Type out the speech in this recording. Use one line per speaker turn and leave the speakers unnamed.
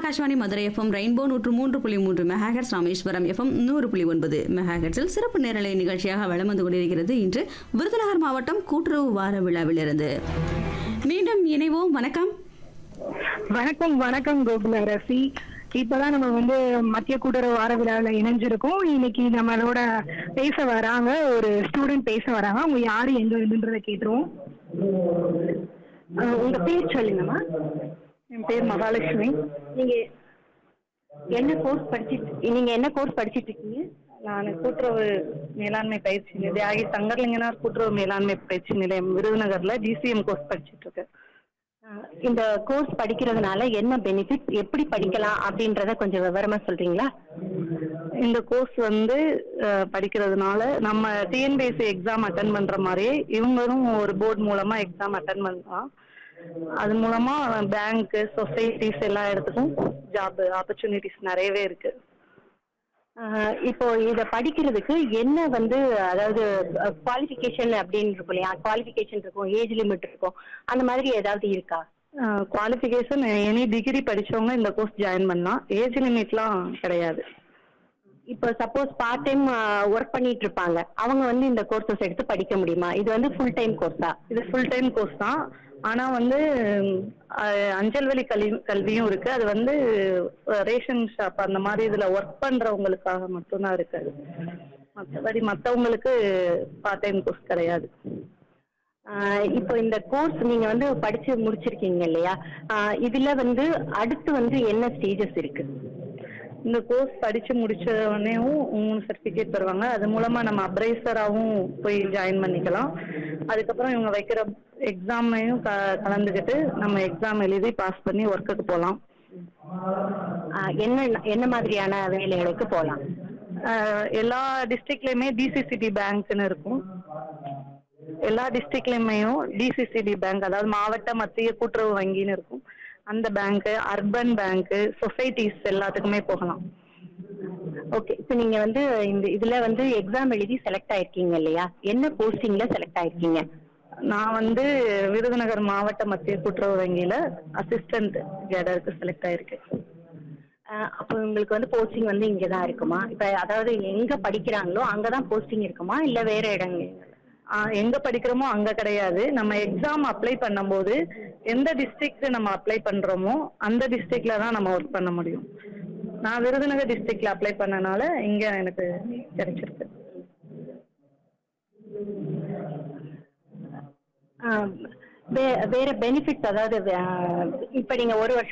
Akashvani Madurai FM rainbow நூற்று மூன்று புள்ளி மூன்று மெகாஹெட்ஸ் ராமேஸ்வரம் எஃப்எம் நூறு புள்ளி ஒன்பது மெகாஹெட்ஸில் சிறப்பு நேரலை நிகழ்ச்சியாக வலம் வந்து கொண்டிருக்கிறது இன்று விருதுநகர் மாவட்டம் கூட்டுறவு வார விழாவிலிருந்து மீண்டும் இணைவோம் வணக்கம்
வணக்கம் வணக்கம் கோகுல அரசி இப்பதான் நம்ம வந்து மத்திய கூட்டுறவு வார விழாவில் இணைஞ்சிருக்கோம் இன்னைக்கு நம்மளோட பேச வராங்க ஒரு ஸ்டூடெண்ட் பேச வராங்க அவங்க யாரு எங்க இருந்துன்றத கேட்டுருவோம் அஹ் உங்க பேர் சொல்லுங்கம்மா என் பேர் மகாலட்சுமி நீங்க என்ன கோர்ஸ் படிச்சிட்டு நீங்க என்ன கோர்ஸ் படிச்சிட்டு இருக்கீங்க
நான் கூட்டுறவு மேலாண்மை பயிற்சி நிலையம் தியாகி சங்கர்லிங்கனார் கூட்டுறவு மேலாண்மை பயிற்சி நிலையம் விருதுநகர்ல ஜிசிஎம் கோர்ஸ் படிச்சிட்டு இருக்கேன்
அஹ் இந்த கோர்ஸ் படிக்கிறதுனால என்ன பெனிஃபிட் எப்படி படிக்கலாம் அப்படின்றத கொஞ்சம் விவரமா சொல்றீங்களா
இந்த கோர்ஸ் வந்து அஹ், படிக்கிறதுனால நம்ம டிஎன்பிஎஸ்சி எக்ஸாம் அட்டன் பண்ற மாதிரியே இவங்களும் ஒரு போர்டு மூலமா எக்ஸாம் அட்டன் பண்ணலாம் அது மூலமா பேங்க் சொசைட்டிஸ் எல்லா இடத்துக்கும் ஜாப் ஆப்பர்ச்சுனிட்டிஸ் நிறையவே இருக்கு
ஆஹ் இப்போ இத படிக்கிறதுக்கு என்ன வந்து அதாவது குவாலிஃபிகேஷன் அப்படின்னு இருக்கும் இல்லையா குவாலிஃபிகேஷன் இருக்கும் ஏஜ் லிமிட் இருக்கும் அந்த மாதிரி ஏதாவது இருக்கா
குவாலிஃபிகேஷன் எனி டிகிரி படிச்சவங்க இந்த கோர்ஸ் ஜாயின் பண்ணலாம் ஏஜ் லிமிட்லாம் கிடையாது
இப்போ சப்போஸ் பார்ட் டைம் ஒர்க் பண்ணிட்டு இருப்பாங்க அவங்க வந்து இந்த கோர்சஸ் எடுத்து படிக்க முடியுமா இது வந்து ஃபுல் டைம் கோர்ஸா
இது ஃபுல் டைம் கோர்ஸ் தான் ஆனா வந்து அஹ், அஞ்சல் வழி கல்வி கல்வியும் இருக்கு அது வந்து ரேஷன் ஷாப் அந்த மாதிரி இதுல ஒர்க் பண்றவங்களுக்காக மட்டும்தான் இருக்கு அது மற்றபடி மற்றவங்களுக்கு பார்ட் டைம் கோர்ஸ் கிடையாது
ஆஹ் இப்போ இந்த கோர்ஸ் நீங்க வந்து படிச்சு முடிச்சிருக்கீங்க இல்லையா ஆஹ் இதுல வந்து அடுத்து வந்து என்ன ஸ்டேஜஸ் இருக்கு
இந்த கோர்ஸ் படிச்சு முடிச்ச உடனேவும் மூணு சர்டிஃபிகேட் தருவாங்க அது மூலமா நம்ம அப்ரைசராகவும் போய் ஜாயின் பண்ணிக்கலாம் அதுக்கப்புறம் இவங்க வைக்கிற எக்ஸாமையும் க கலந்துக்கிட்டு நம்ம எக்ஸாம் எழுதி பாஸ் பண்ணி ஒர்க்குக்கு போகலாம்
ஆஹ் என்ன என்ன மாதிரியான வேலைகளுக்கு போகலாம்
ஆஹ் எல்லா டிஸ்ட்ரிக்ட்லயுமே டிசிசிடி பேங்க்னு இருக்கும் எல்லா டிஸ்ட்ரிக்ட்லயுமேயும் டிசிசிடி பேங்க் அதாவது மாவட்ட மத்திய கூட்டுறவு வங்கின்னு இருக்கும் அந்த பேங்க் அர்பன் பேங்க் சொசைட்டிஸ் எல்லாத்துக்குமே போகலாம்
ஓகே இப்போ நீங்க வந்து இந்த இதுல வந்து எக்ஸாம் எழுதி செலக்ட் ஆயிருக்கீங்க இல்லையா என்ன போஸ்டிங்ல செலக்ட் ஆயிருக்கீங்க
நான் வந்து விருதுநகர் மாவட்ட மத்திய கூட்டுறவு வங்கியில அசிஸ்டன்ட் கேடருக்கு செலக்ட் ஆயிருக்கேன்
ஆஹ் அப்போ உங்களுக்கு வந்து போஸ்டிங் வந்து இங்க தான் இருக்குமா இப்போ அதாவது எங்க படிக்கிறாங்களோ அங்க தான் போஸ்டிங் இருக்குமா இல்ல வேற இடங்கள்
ஆஹ் எங்க படிக்கிறோமோ அங்க கிடையாது நம்ம எக்ஸாம் அப்ளை பண்ணும்போது எந்த டிஸ்ட்ரிக்ட் நம்ம அப்ளை பண்றோமோ அந்த டிஸ்ட்ரிக்ட்ல தான் நம்ம ஒர்க் பண்ண முடியும் நான் விருதுநகர் டிஸ்ட்ரிக்ட்ல அப்ளை பண்ணனால இங்க எனக்கு கிடைச்சிருக்கு
ஆஹ் வே- வேற பெனிஃபிட்ஸ் அதாவது வே- இப்ப நீங்க ஒரு வருஷம்